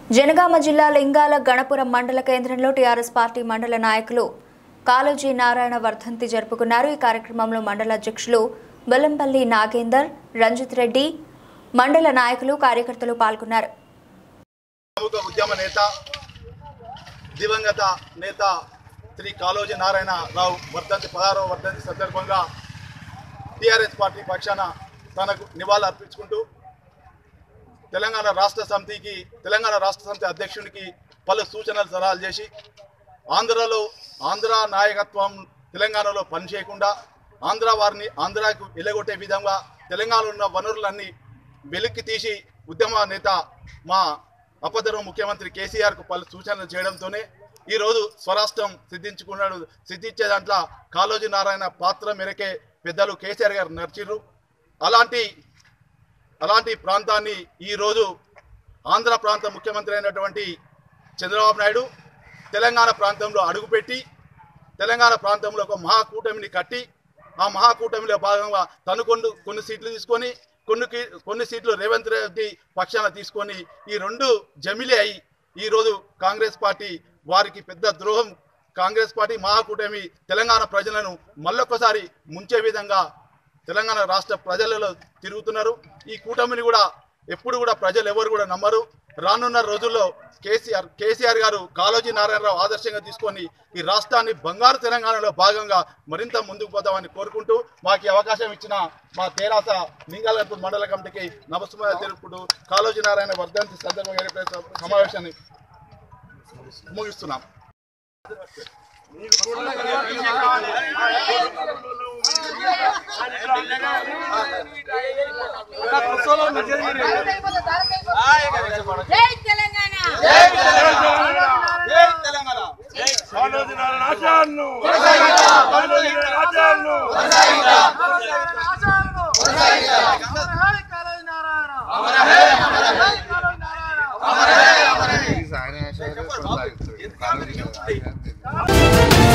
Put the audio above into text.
జనగామ జిల్లా లింగాల గణపురం మండల కేంద్రంలో టీఆర్ఎస్ పార్టీ మండల నాయకులు కాళోజీ నారాయణ వర్ధంతి జరుపుకున్నారు ఈ కార్యక్రమంలో మండల అధ్యక్షులు బెల్లంపల్లి నాగేందర్ రంజిత్ రెడ్డి మండల నాయకులు కార్యకర్తలు పాల్గొన్నారు ప్రముఖ ఉద్యమ నేత దివంగత నేత శ్రీ కాళోజీ నారాయణ రావు వర్ధంతి పదహారవ వర్ధంతి సందర్భంగా టీఆర్ఎస్ పార్టీ పక్షాన తనకు నివాళులు అర్పించుకుంటూ తెలంగాణ రాష్ట్ర సమితికి తెలంగాణ రాష్ట్ర సమితి అధ్యక్షునికి పలు సూచనలు సలహాలు చేసి ఆంధ్రలో ఆంధ్ర నాయకత్వం తెలంగాణలో పనిచేయకుండా ఆంధ్ర వారిని ఆంధ్రాకు ఎలగొట్టే విధంగా తెలంగాణలో ఉన్న వనరులన్నీ వెలిక్కి తీసి ఉద్యమ నేత మా అపధర్మ ముఖ్యమంత్రి కేసీఆర్కు పలు సూచనలు చేయడంతోనే ఈరోజు స్వరాష్ట్రం సిద్ధించుకున్నాడు సిద్ధించే దాంట్లో కాళోజీ నారాయణ పాత్ర మేరకే పెద్దలు కేసీఆర్ గారు నడిచిర్రు అలాంటి అలాంటి ప్రాంతాన్ని ఈరోజు ఆంధ్ర ప్రాంత ముఖ్యమంత్రి అయినటువంటి చంద్రబాబు నాయుడు తెలంగాణ ప్రాంతంలో అడుగుపెట్టి తెలంగాణ ప్రాంతంలో ఒక మహాకూటమిని కట్టి ఆ మహాకూటమిలో భాగంగా తను కొన్ని కొన్ని సీట్లు తీసుకొని కొన్ని కీ- కొన్ని సీట్లు రేవంత్ రెడ్డి పక్షాన తీసుకొని ఈ రెండు జమిలే అయి ఈరోజు కాంగ్రెస్ పార్టీ వారికి పెద్ద ద్రోహం కాంగ్రెస్ పార్టీ మహాకూటమి తెలంగాణ ప్రజలను మళ్ళొక్కసారి ముంచే విధంగా తెలంగాణ రాష్ట్ర ప్రజలలో తిరుగుతున్నారు ఈ కూటమిని కూడా ఎప్పుడు కూడా ప్రజలు ఎవరు కూడా నమ్మరు రానున్న రోజుల్లో కేసీఆర్ కేసీఆర్ గారు కాళోజీ నారాయణరావు ఆదర్శంగా తీసుకొని ఈ రాష్ట్రాన్ని బంగారు తెలంగాణలో భాగంగా మరింత ముందుకు పోతామని కోరుకుంటూ మాకు ఈ అవకాశం ఇచ్చిన మా తేరాస లింగాలపూర్ మండల కమిటీకి నమస్కారం తెలుపుకుంటూ కాళోజీ నారాయణ వర్ధంతి సందర్భంగా ఏర్పడిన సమావేశాన్ని ముగిస్తున్నాం జై తెలంగాణ కాళోజీ నారాయణ ఆచార్యులు కాళోజీ నారాయణ ఆచార్యులు ఆయన కొనసాగుతుంది